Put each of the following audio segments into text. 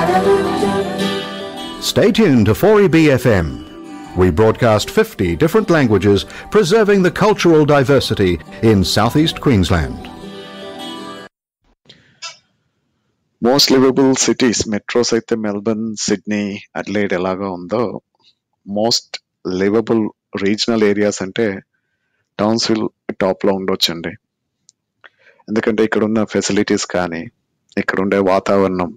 Stay tuned to 4EB FM. We broadcast 50 different languages, preserving the cultural diversity in southeast Queensland. Most livable cities metros అయితే Melbourne Sydney Adelaide ఎలాగా ఉందో most liveable regional areas అంటే టౌన్స్విల్ top లో ఉండొచ్చండి ఎందుకంటే ఇక్కడ ఉన్న facilities కానీ ఇక్కడ ఉండే వాతావరణం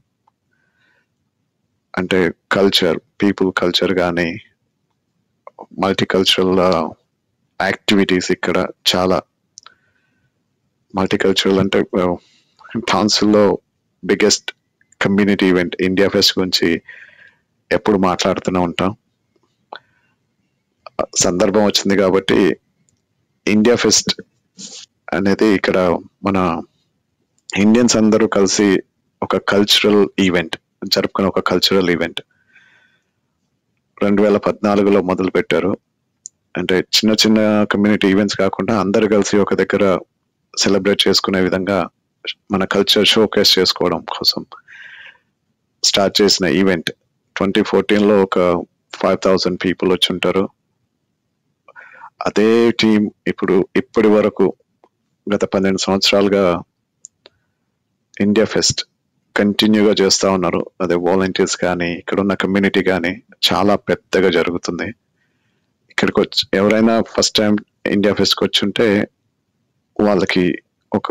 అంటే కల్చర్ పీపుల్ కల్చర్ కానీ మల్టీకల్చరల్ యాక్టివిటీస్ ఇక్కడ చాలా మల్టీకల్చరల్ అంటే టౌన్స్లో biggest community event India fest గురించి ఎప్పుడు మాట్లాడుతూనే ఉంటాం సందర్భం వచ్చింది కాబట్టి ఇండియా ఫెస్ట్ అనేది ఇక్కడ మన ఇండియన్స్ అందరూ కలిసి ఒక కల్చరల్ ఈవెంట్ జరుపుకునే ఒక కల్చరల్ ఈవెంట్ రెండు వేల పద్నాలుగులో మొదలు పెట్టారు అంటే చిన్న చిన్న కమ్యూనిటీ ఈవెంట్స్ కాకుండా అందరు కలిసి ఒక దగ్గర సెలబ్రేట్ చేసుకునే విధంగా మన కల్చర్ షోకేస్ చేసుకోవడం కోసం స్టార్ట్ చేసిన ఈవెంట్ ట్వంటీ ఫోర్టీన్లో ఒక ఫైవ్ థౌసండ్ పీపుల్ వచ్చి ఉంటారు అదే టీం ఇప్పుడు ఇప్పటి వరకు గత పన్నెండు సంవత్సరాలుగా ఇండియా ఫెస్ట్ కంటిన్యూగా చేస్తూ ఉన్నారు అదే వాలంటీర్స్ కానీ ఇక్కడ ఉన్న కమ్యూనిటీ కానీ చాలా పెద్దగా జరుగుతుంది ఇక్కడికి వచ్చి ఎవరైనా ఫస్ట్ టైం ఇండియా ఫెస్ట్కి వచ్చి ఉంటే వాళ్ళకి ఒక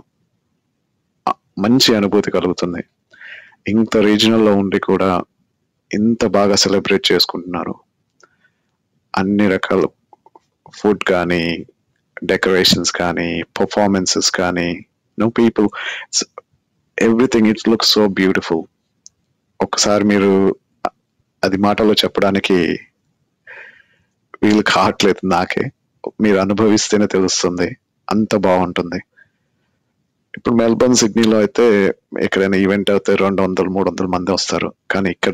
మంచి అనుభూతి కలుగుతుంది ఇంత రీజనల్లో ఉండి కూడా ఇంత బాగా సెలబ్రేట్ చేసుకుంటున్నారు అన్ని రకాల ఫుడ్ కానీ డెకరేషన్స్ కానీ పర్ఫార్మెన్సెస్ కానీ no people everything it look so beautiful ఒకసారి మీరు అది మాటలో చెప్పడానికి వీళ్ళు కావట్లేదు నాకే మీరు అనుభవిస్తేనే తెలుస్తుంది అంత బాగుంటుంది ఇప్పుడు మెల్బర్న్ సిడ్నీలో అయితే ఎక్కడైనా ఈవెంట్ అయితే రెండు వందలు మూడు వందల మంది వస్తారు కానీ ఇక్కడ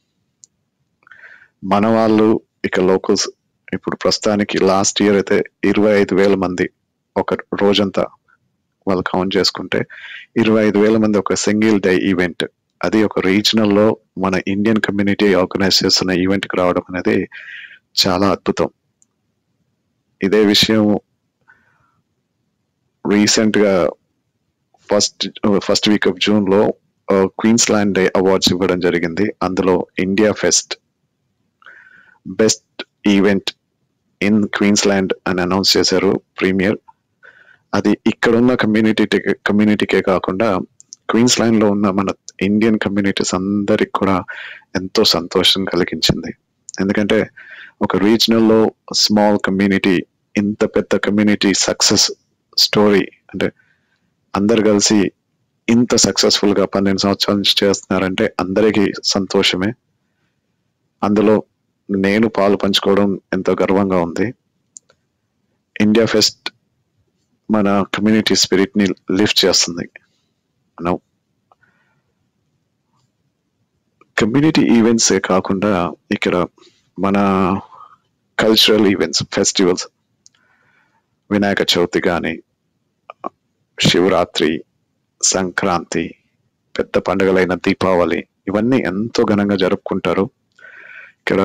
మన వాళ్ళు ఇక లోకల్స్ ఇప్పుడు ప్రస్తుతానికి లాస్ట్ ఇయర్ అయితే ఇరవై ఐదు వేల మంది ఒక రోజంతా వాళ్ళు కౌంట్ చేసుకుంటే ఇరవై ఐదు వేల మంది ఒక సింగిల్ డే ఈవెంట్ అది ఒక రీజనల్ లో మన ఇండియన్ కమ్యూనిటీ ఆర్గనైజ్ చేస్తున్న ఈవెంట్ కి రావడం అనేది చాలా అద్భుతం ఇదే విషయం రీసెంట్ గా first first week of June లో క్వీన్స్ ల్యాండ్ డే అవార్డ్స్ ఇవ్వడం జరిగింది అందులో India fest best event in Queensland అని అనౌన్స్ చేశారు ప్రీమియర్ అది ఇక్కడున్న కమ్యూనిటీ కమ్యూనిటీకే కాకుండా క్వీన్స్ ల్యాండ్ లో ఉన్న మన ఇండియన్ కమ్యూనిటీస్ అందరికి కూడా ఎంతో సంతోషం కలిగించింది ఎందుకంటే ఒక రీజనల్ లో స్మాల్ కమ్యూనిటీ ఇంత పెద్ద కమ్యూనిటీ సక్సెస్ స్టోరీ అంటే అందరు కలిసి ఇంత సక్సెస్ఫుల్ గా పన్నెండు సంవత్సరాల నుంచి చేస్తున్నారంటే అందరికీ సంతోషమే అందులో నేను పాలు పంచుకోవడం ఎంతో గర్వంగా ఉంది ఇండియా ఫెస్ట్ మన కమ్యూనిటీ స్పిరిట్ ని లిఫ్ట్ చేస్తుంది మనం కమ్యూనిటీ ఈవెంట్స్ ఏ కాకుండా ఇక్కడ మన cultural events festivals Vinayaka Chavithi కానీ శివరాత్రి సంక్రాంతి పెద్ద పండుగలైన దీపావళి ఇవన్నీ ఎంతో ఘనంగా జరుపుకుంటారు ఇక్కడ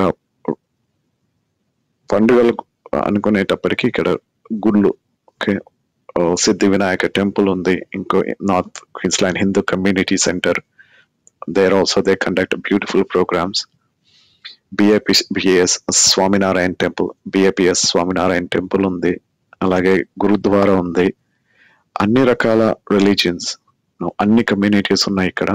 పండుగలు అనుకునేటప్పటికి ఇక్కడ గుళ్ళు ఓకే సిద్ధి వినాయక టెంపుల్ ఉంది ఇంకో north Queensland Hindu community centre there also they conduct beautiful programmes B A P B A S Swaminarayan temple B A P S Swaminarayan temple ఉంది అలాగే గురుద్వారా ఉంది అన్ని రకాల రిలీజియన్స్ అన్ని కమ్యూనిటీస్ ఉన్నాయి ఇక్కడ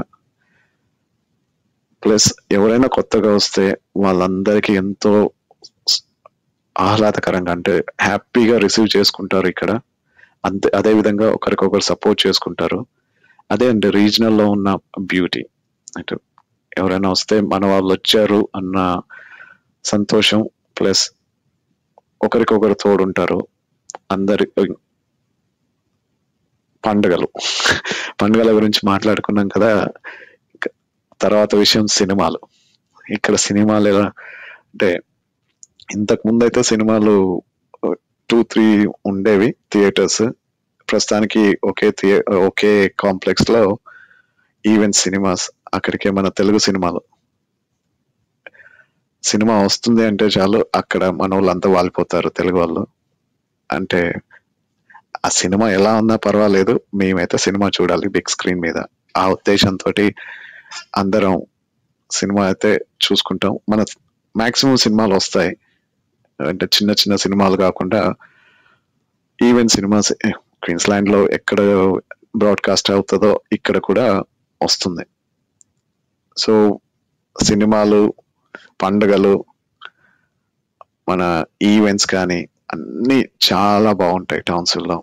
ప్లస్ ఎవరైనా కొత్తగా వస్తే వాళ్ళందరికీ ఎంతో ఆహ్లాదకరంగా అంటే హ్యాపీగా రిసీవ్ చేసుకుంటారు ఇక్కడ అంతే అదే విధంగా ఒకరికొకరు సపోర్ట్ చేసుకుంటారు అదే అండి రీజనల్ లో ఉన్న బ్యూటీ అంటే ఎవరైనా వస్తే మన వాళ్ళు వచ్చారు అన్న సంతోషం ప్లస్ ఒకరికొకరు తోడుంటారు అందరి పండుగలు పండుగల గురించి మాట్లాడుకున్నాం కదా తర్వాత విషయం సినిమాలు ఇక్కడ సినిమాలు ఎలా అంటే ఇంతకు ముందు అయితే సినిమాలు టూ త్రీ ఉండేవి థియేటర్స్ ప్రస్తుతానికి ఒకే థియే ఒకే కాంప్లెక్స్ లో ఈవెంట్ సినిమాస్ అక్కడికే మన తెలుగు సినిమాలు సినిమా వస్తుంది అంటే చాలు అక్కడ మన వాళ్ళంతా వాలిపోతారు తెలుగు వాళ్ళు అంటే ఆ సినిమా ఎలా ఉన్నా పర్వాలేదు మేమైతే సినిమా చూడాలి బిగ్ స్క్రీన్ మీద ఆ ఉద్దేశంతో అందరం సినిమా అయితే చూసుకుంటాం మన మాక్సిమం సినిమాలు వస్తాయి అంటే చిన్న చిన్న సినిమాలు కాకుండా ఈవెన్ సినిమాస్ క్వీన్స్లాండ్ లో ఎక్కడ బ్రాడ్కాస్ట్ అవుతుందో ఇక్కడ కూడా వస్తుంది సో సినిమాలు పండుగలు మన ఈవెంట్స్ కానీ అన్ని చాలా బాగుంటాయి టౌన్సిల్లో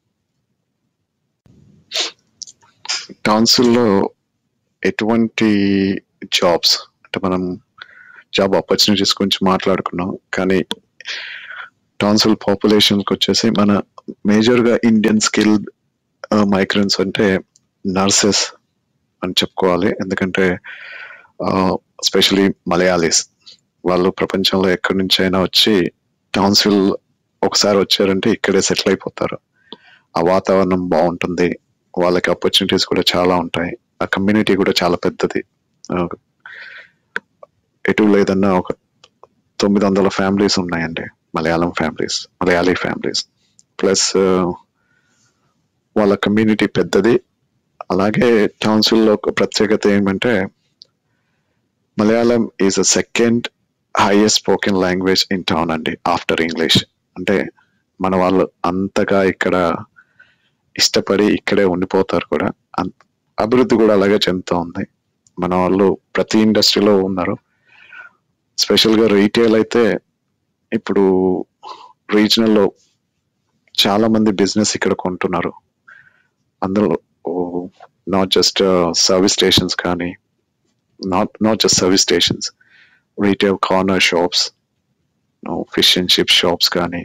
టౌన్సిల్లో ఎటువంటి జాబ్స్ అంటే మనం జాబ్ ఆపర్చునిటీస్ గురించి మాట్లాడుకున్నాం కానీ టౌన్సిల్ పాపులేషన్కి వచ్చేసి మన మేజర్గా ఇండియన్ స్కిల్ మైగ్రెంట్స్ అంటే నర్సెస్ అని చెప్పుకోవాలి ఎందుకంటే ఎస్పెషలీ మలయాళీస్ వాళ్ళు ప్రపంచంలో ఎక్కడి నుంచి అయినా వచ్చి టౌన్సిల్ ఒకసారి వచ్చారంటే ఇక్కడే సెటిల్ అయిపోతారు ఆ వాతావరణం బాగుంటుంది వాళ్ళకి ఆపర్చునిటీస్ కూడా చాలా ఉంటాయి ఆ కమ్యూనిటీ కూడా చాలా పెద్దది ఆ, ఎటు లేదన్నా ఒక తొమ్మిది వందల ఫ్యామిలీస్ ఉన్నాయండి Malayalam families Malayali families plus వాళ్ళ కమ్యూనిటీ పెద్దది అలాగే టౌన్సిల్లో ఒక ప్రత్యేకత ఏమంటే Malayalam is a second highest spoken language in town అండి ఆఫ్టర్ ఇంగ్లీష్ అంటే మన వాళ్ళు అంతగా ఇక్కడ ఇష్టపడి ఇక్కడే ఉండిపోతారు కూడా అన్- అభివృద్ధి కూడా అలాగే చెందుతూ ఉంది మన వాళ్ళు ప్రతి ఇండస్ట్రీలో ఉన్నారు స్పెషల్ గా రీటైల్ అయితే ఇప్పుడు రీజనల్ లో చాలా మంది బిజినెస్ ఇక్కడ కొంటున్నారు అందులో నాట్ జస్ట్ సర్వీస్ స్టేషన్స్ కానీ not not just service stations retail corner shops fish and chip shops కానీ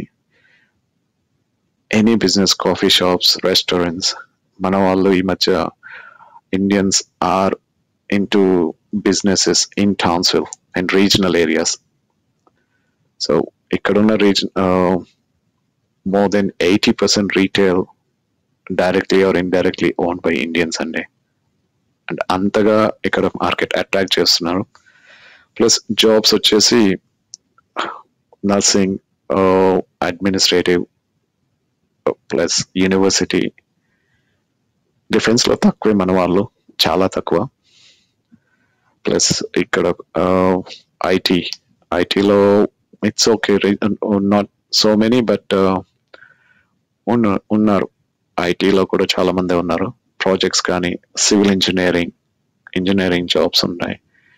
any business coffee shops restaurants మన వాళ్ళు ఈ మధ్య Indians are into businesses in Townsville and regional areas so ఇక్కడున్న region more than eighty percent retail directly or indirectly own by Indians అండి and అంతగా ఇక్కడ market attract చేస్తున్నారు plus jobs వచ్చేసి nursing administrative plus university defence లో తక్కువే మన వాళ్ళు చాలా తక్కువ ప్లస్ ఇక్కడ ఐటీ ఐటీలో it's okay not so many but ఉన్నారు ఐటీలో కూడా చాలా మంది ఉన్నారు ప్రాజెక్ట్స్ కానీ సివిల్ ఇంజనీరింగ్ ఇంజనీరింగ్ జాబ్స్ ఉన్నాయి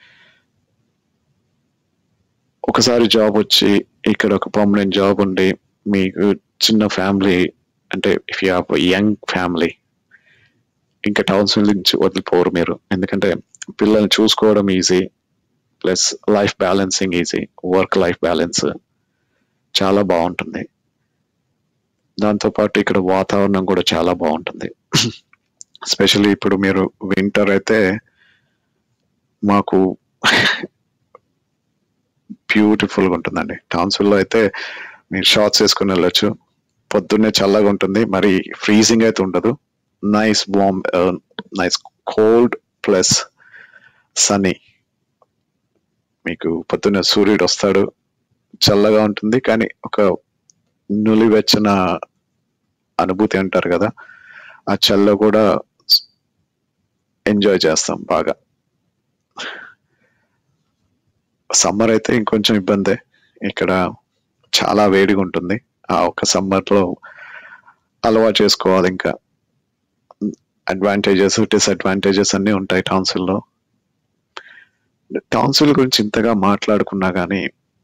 ఒకసారి జాబ్ వచ్చి ఇక్కడ ఒక పర్మనెంట్ జాబ్ ఉండి మీకు చిన్న ఫ్యామిలీ అంటే if you have young family ఇంకా టౌన్స్ నుంచి వదిలిపోరు మీరు ఎందుకంటే పిల్లల్ని చూసుకోవడం easy plus life balancing easy work life balance చాలా బాగుంటుంది దాంతోపాటు ఇక్కడ వాతావరణం కూడా చాలా బాగుంటుంది ఎస్పెషల్లీ ఇప్పుడు మీరు వింటర్ అయితే మాకు బ్యూటిఫుల్ గా ఉంటుందండి టౌన్స్విల్ అయితే మీరు షార్ట్స్ వేసుకుని వెళ్ళొచ్చు పొద్దున్నే చల్లగా ఉంటుంది మరి ఫ్రీజింగ్ అయితే ఉండదు nice warm nice cold plus sunny మీకు పొద్దున్న సూర్యుడు వస్తాడు చల్లగా ఉంటుంది కానీ ఒక నులివెచ్చన అనుభూతి అంటారు కదా ఆ చల్ల కూడా ఎంజాయ్ చేస్తాం బాగా సమ్మర్ అయితే ఇంకొంచెం ఇబ్బందే ఇక్కడ చాలా వేడిగా ఉంటుంది ఆ ఒక సమ్మర్ లో అలవాటు చేసుకోవాలి ఇంకా అడ్వాంటేజెస్ డిసడ్వాంటేజెస్ అన్ని ఉంటాయి టౌన్సిల్ లో టౌన్సిల్ గురించి ఇంతగా మాట్లాడుకున్నా కానీ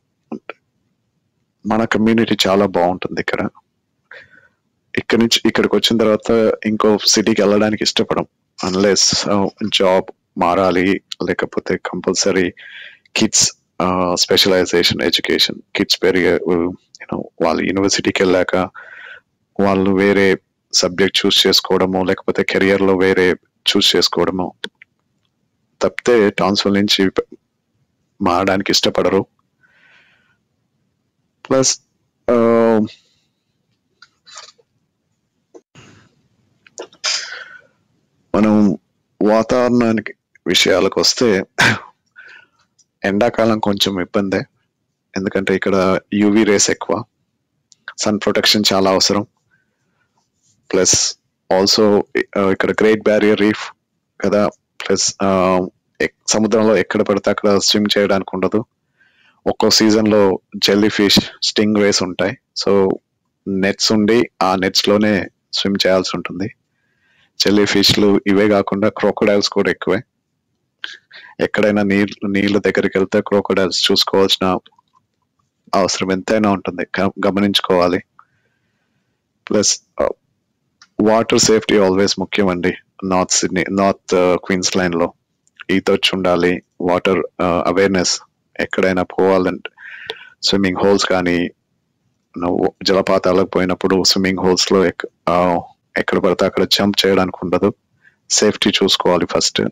మన కమ్యూనిటీ చాలా బాగుంటుంది ఇక్కడ ఇక్కడ నుంచి ఇక్కడికి వచ్చిన తర్వాత ఇంకో సిటీకి వెళ్ళడానికి ఇష్టపడం అన్లెస్ జాబ్ మారాలి లేకపోతే compulsory kids specialisation education kids పెరిగే యూనో వాళ్ళు యూనివర్సిటీకి వెళ్ళాక వాళ్ళు వేరే సబ్జెక్ట్ చూస్ చేసుకోవడము లేకపోతే కెరియర్ లో వేరే చూస్ చేసుకోవడము తప్పితే ట్రాన్స్ఫర్ నుంచి మారడానికి ఇష్టపడరు ప్లస్ మనం వాతావరణానికి విషయాలకు వస్తే ఎండాకాలం కొంచెం ఇబ్బందే ఎందుకంటే ఇక్కడ యూవీ రేస్ ఎక్కువ సన్ ప్రొటెక్షన్ చాలా అవసరం ప్లస్ ఆల్సో ఇక్కడ గ్రేట్ బ్యారియర్ రీఫ్ కదా ప్లస్ సముద్రంలో ఎక్కడ పడితే అక్కడ స్విమ్ చేయడానికి ఉండదు ఒక్కో సీజన్ లో జెల్లీ ఫిష్ స్టింగ్ రేస్ ఉంటాయి సో నెట్స్ ఉండి ఆ నెట్స్ లోనే స్విమ్ చేయాల్సి ఉంటుంది జెల్లీ ఫిష్లు ఇవే కాకుండా క్రోకోడైల్స్ కూడా ఎక్కువే ఎక్కడైనా నీళ్ళు నీళ్ళ దగ్గరికి వెళ్తే క్రోకోడైల్స్ చూసుకోవాల్సిన అవసరం ఎంతైనా ఉంటుంది గ- గమనించుకోవాలి ప్లస్ వాటర్ సేఫ్టీ ఆల్వేస్ ముఖ్యం అండి నార్త్ సిడ్నీ నార్త్ క్వీన్స్లాండ్ లో ఈత వచ్చి ఉండాలి వాటర్ అవేర్నెస్ ఎక్కడైనా పోవాలంటే స్విమ్మింగ్ హోల్స్ కానీ నువ్వు జలపాతాలకు పోయినప్పుడు స్విమ్మింగ్ హోల్స్ లో ఎక్- ఆ, ఎక్కడ పడితే అక్కడ జంప్ చేయడానికి ఉండదు సేఫ్టీ చూసుకోవాలి ఫస్ట్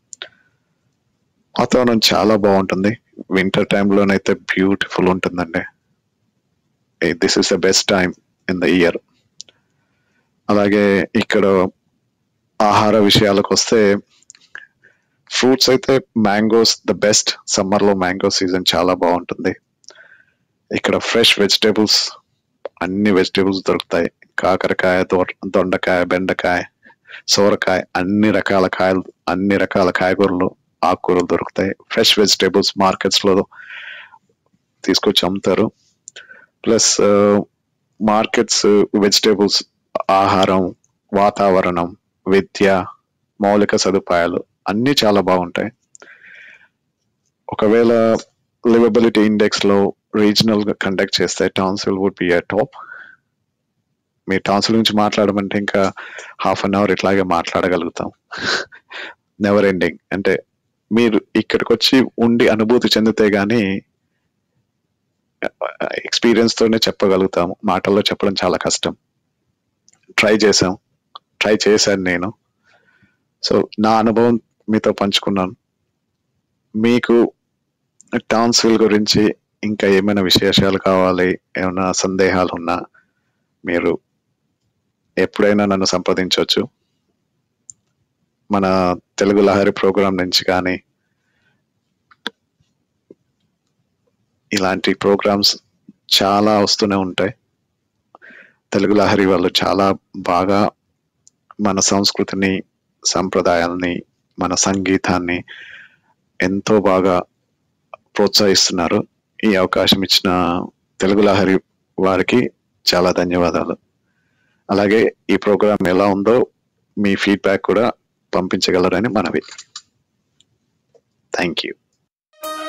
వాతావరణం చాలా బాగుంటుంది వింటర్ టైంలోనైతే బ్యూటిఫుల్ ఉంటుందండి this is the best time in the year అలాగే ఇక్కడ ఆహార విషయాలకు వస్తే ఫ్రూట్స్ అయితే మ్యాంగోస్ ద బెస్ట్ సమ్మర్ లో మ్యాంగో సీజన్ చాలా బాగుంటుంది ఇక్కడ ఫ్రెష్ వెజిటేబుల్స్ అన్ని వెజిటేబుల్స్ దొరుకుతాయి కాకరకాయ దొ- దొండకాయ బెండకాయ సోరకాయ అన్ని రకాల కాయలు అన్ని రకాల కాయగూరలు ఆకుకూరలు దొరుకుతాయి ఫ్రెష్ వెజిటేబుల్స్ మార్కెట్స్ లో తీసుకొచ్చి అమ్ముతారు ప్లస్ మార్కెట్స్ వెజిటేబుల్స్ ఆహారం వాతావరణం విద్య మౌలిక సదుపాయాలు అన్ని చాలా బాగుంటాయి ఒకవేళ లివబిలిటీ ఇండెక్స్ లో రీజనల్ గా కండక్ట్ చేస్తే Townsville would be a top మీ టౌన్సిల్ గురించి మాట్లాడమంటే ఇంకా హాఫ్ అన్ అవర్ ఇట్లాగే మాట్లాడగలుగుతాం నెవర్ ఎండింగ్ అంటే మీరు ఇక్కడికి వచ్చి ఉండి అనుభూతి చెందితే గానీ ఎక్స్పీరియన్స్ తోనే చెప్పగలుగుతాము మాటల్లో చెప్పడం చాలా కష్టం ట్రై చేసాం ట్రై చేశాను నేను సో నా అనుభవం మీతో పంచుకున్నాను మీకు టౌన్సిల్ గురించి ఇంకా ఏమైనా విశేషాలు కావాలి ఏమైనా సందేహాలు ఉన్నా మీరు ఎప్పుడైనా నన్ను సంప్రదించవచ్చు మన తెలుగు లహరి ప్రోగ్రాం నుంచి కానీ ఇలాంటి ప్రోగ్రామ్స్ చాలా వస్తూనే ఉంటాయి తెలుగు లహరి వాళ్ళు చాలా బాగా మన సంస్కృతిని సంప్రదాయాల్ని మన సంగీతాన్ని ఎంతో బాగా ప్రోత్సహిస్తున్నారు ఈ అవకాశం ఇచ్చిన తెలుగు లహరి వారికి చాలా ధన్యవాదాలు అలాగే ఈ ప్రోగ్రాం ఎలా ఉందో మీ ఫీడ్బ్యాక్ కూడా పంపించగలరని మనవి థ్యాంక్ యూ